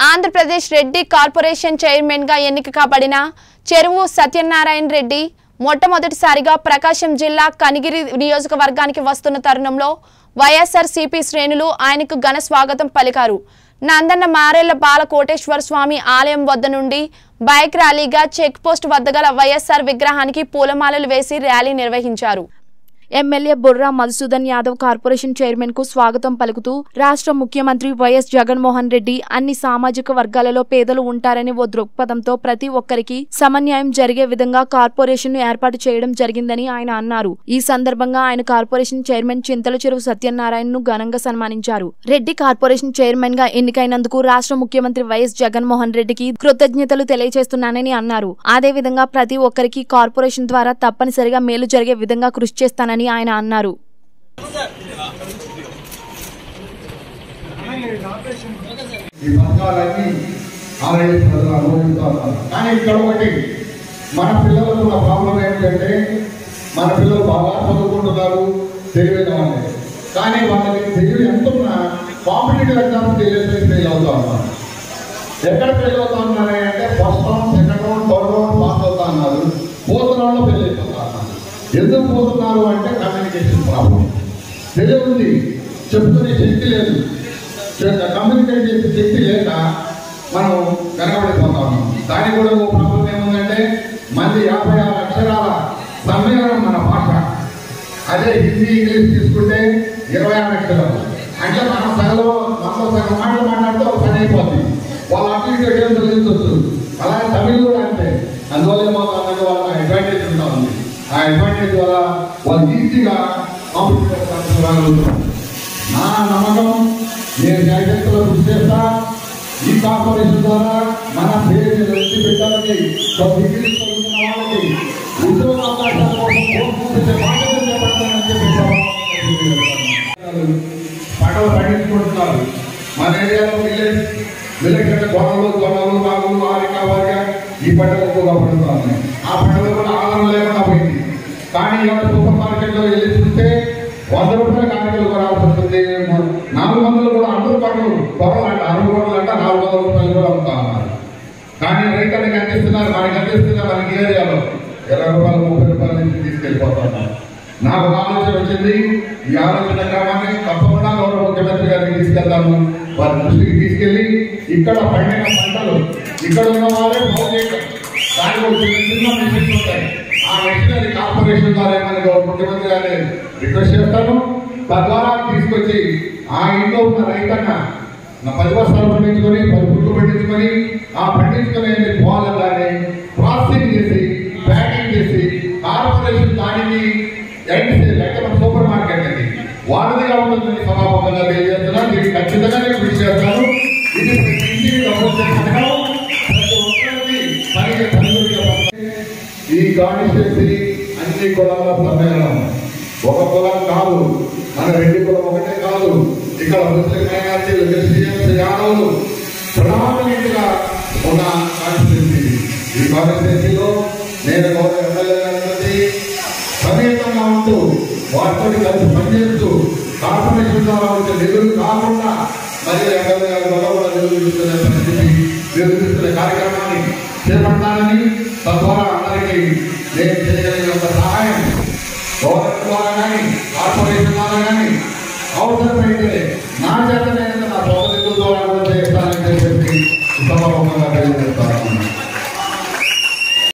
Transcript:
Andhra Pradesh Reddy corporation chairman గా ఎన్నిక కాబడిన చెరువు సత్యనారాయణ రెడ్డి మొట్టమొదటిసారిగా ప్రకాశం జిల్లా కనిగిరి నియోజకవర్గానికి వస్తున్న తరుణంలో వైఎస్ఆర్ సిపి శ్రేణులు ఆయనకు ఘన స్వాగతం పలికారు నందన్న మారేళ్ల బాల కోటేశ్వర స్వామి ఆలయం వద్ద నుండి బైక్ ర్యాలీగా చెక్ పోస్ట్ వద్ద గల వైఎస్ఆర్ విగ్రహానికి పూలమాలలు వేసి ర్యాలీ నిర్వహించారు MLA Burra Madhusudan Yadav corporation chairman కు స్వాగతం పలుకుతూ రాష్ట్ర ముఖ్యమంత్రి వైఎస్ జగన్మోహన్ రెడ్డి అన్ని సామాజిక వర్గాలలో పేదలు ఉంటారనే ఓ దృక్పథంతో ప్రతి ఒక్కరికి సమన్యాయం జరిగే విధంగా కార్పొరేషన్ ను ఏర్పాటు చేయడం జరిగిందని ఆయన అన్నారు ఈ సందర్భంగా ఆయన కార్పొరేషన్ చైర్మన్ చింతల చెరువు సత్యనారాయణ ను ఘనంగా సన్మానించారు రెడ్డి కార్పొరేషన్ చైర్మన్ గా ఎన్నికైనందుకు రాష్ట్ర ముఖ్యమంత్రి వైఎస్ జగన్మోహన్ రెడ్డికి కృతజ్ఞతలు తెలియజేస్తున్నానని అన్నారు అదేవిధంగా ప్రతి ఒక్కరికి కార్పొరేషన్ ద్వారా తప్పనిసరిగా మేలు జరిగే విధంగా కృషి చేస్తానని ఆయన అన్నారు ఈ పథకాలన్నీ ఆంధ్రప్రదేశ్ ప్రజలు అనుభవిస్తూ ఉన్నారు కానీ ఇక్కడ ఒకటి మన పిల్లలకు ఉన్న ప్రాబ్లం ఏంటంటే మన పిల్లలు బాగా చదువుకుంటున్నారు తెలివైన వాళ్ళే కానీ వాళ్ళకి తెలివి ఎంత ఉన్నా కాంపిటేటివ్ ఎగ్జామ్స్ తెలియదు ఫెయిల్ అవుతా ఉన్నారు ఎక్కడ ఫెయిల్ అవుతా ఉన్నారు అంటే first round second round third round pass అవుతా ఉన్నారు ఫోర్త్ రౌండ్ లో ఫెయిల్ అయిపోతా ఉన్నారు ఎందుకు పోతున్నారు అంటే కమ్యూనికేషన్ ప్రాబ్లం తెలివి ఉంది చెప్పుకునే శక్తి లేదు కమ్యూనికేట్ చేసే శక్తి లేక మనం వెనకబడిపోతా ఉన్నాం దానికి కూడా ఒక ప్రాబ్లం ఏముందంటే మంది యాభై ఆరు అక్షరాల సమ్మేళనం మన భాష అదే హిందీ ఇంగ్లీష్ తీసుకుంటే ఇరవై ఆరు అక్షరాలు అంటే మన సగలో మనలో సగం మాటలు మాట్లాడితే ఒక పని అయిపోతుంది వాళ్ళ అటు ఇటు ఏం తొలగించవచ్చు అలాగే తమిళ్ కూడా అంతే అందువల్ల ఏమవుతుందంటే వాళ్ళకి అడ్వాంటేజ్ ఉంటా ఉంది ఆ అడ్వాంటేజ్ వల్ల వాళ్ళు ఈజీగా కాంపిటేటివ్ రాగలుగుతున్నారు నా నమ్మకం నేను జాగ్రత్తలో కృషి చేస్తా ఈ కార్పొరేషన్ ద్వారా మన పేరు వ్యక్తి పెట్టాలని డిగ్రీ చదువుతున్న వాళ్ళకి ఉద్యోగ అవకాశాల కోసం కోరుకుంటే బాధ్యత చేపడతానని చెప్పి సభాముఖంగా పంటలు పండించుకుంటున్నారు మన ఏరియాలో విలేజ్ విలేజ్ అంటే గొడవలు గొడవలు బాగులు ఆరిక వారిగా ఈ పంటలు ఎక్కువగా పండుతున్నాయి ఆ పంటలు కూడా ఆధారం లేకుండా పోయింది కానీ ఇవాళ సూపర్ మార్కెట్లో వెళ్ళి చూస్తే వంద రూపాయల కానికలు కొనాల్సి వస్తుంది నాలుగు వందలు కూడా అందరూ పంటలు కొరలు అంటే అరవై కోట్లు అంటే నాలుగు వందల రూపాయలు కూడా అమ్ముతా ఉన్నారు కానీ రైతులకు అందిస్తున్నారు మనకి అందిస్తున్నారు మనకి ఏరియాలో ఇరవై రూపాయలు ముప్పై రూపాయల నుంచి తీసుకెళ్ళిపోతా ఉన్నారు నాకు ఒక ఆలోచన వచ్చింది ఈ ఆలోచన క్రమాన్ని తప్పకుండా గౌరవ ముఖ్యమంత్రి గారికి తీసుకెళ్తాను వారి దృష్టికి తీసుకెళ్లి ఇక్కడ పండిన పంటలు ఇక్కడ ఉన్న వాళ్ళే బాగు చేయటం దానికి ఒక చిన్న చిన్న మిషన్స్ ఉంటాయి ఆ మిషనరీ కార్పొరేషన్ ద్వారా ఏమని గౌరవ ముఖ్యమంత్రి గారిని రిక్వెస్ట్ చేస్తాను తద్వారా తీసుకొచ్చి ఆ ఇంట్లో ఉన్న రైతన్న నా పది బస్తాలు పండించుకొని పది గుడ్లు పండించుకొని ఆ పండించుకునే పోవాలి దాన్ని ప్రాసెసింగ్ చేసి ప్యాకింగ్ చేసి కార్పొరేషన్ దానికి ఎండ్ సేల్ అంటే మన సూపర్ మార్కెట్ అండి వారధిగా ఉంటుందని సభాముఖంగా తెలియజేస్తున్నా దీనికి ఖచ్చితంగా నేను కృషి చేస్తాను ఇది ప్రతి ఇంటికి డబ్బులు పథకం. ప్రతి ఒక్కరికి పనికి పనిముట్ల పథకం. ఈ కాన్స్టిట్యూన్సీ అన్ని కులాల సమ్మేళనం ఒక కులం కాదు మన రెడ్డి కులం ఒకటే కాదు ఇక్కడ ముస్లిం మైనార్టీలు క్రిస్టియన్స్ యాదవులు ప్రధానమైన ఉన్న కాన్స్టిట్యూన్సీ ఈ కాన్స్టిట్యూన్సీలో నేను గౌరవ ఎమ్మెల్యే గారి సమేతంగా ఉంటూ వారితో కలిసి పనిచేస్తూ కార్పొరేషన్ ద్వారా వచ్చే నిధులు కాకుండా మరి ఎమ్మెల్యే గారి వల్ల కూడా నిధులు ఇస్తున్న పరిస్థితి నిర్వహిస్తున్న కార్యక్రమాన్ని చేపడతానని తద్వారా అందరికీ నేను చేయగలిగినంత సహాయం గవర్నమెంట్ ద్వారా కానీ కార్పొరేషన్ ద్వారా కానీ అవసరమైతే నా చేత నేను నా సోదరుల ద్వారా కూడా చేస్తానని చెప్పి సభాముఖంగా తెలియజేస్తాను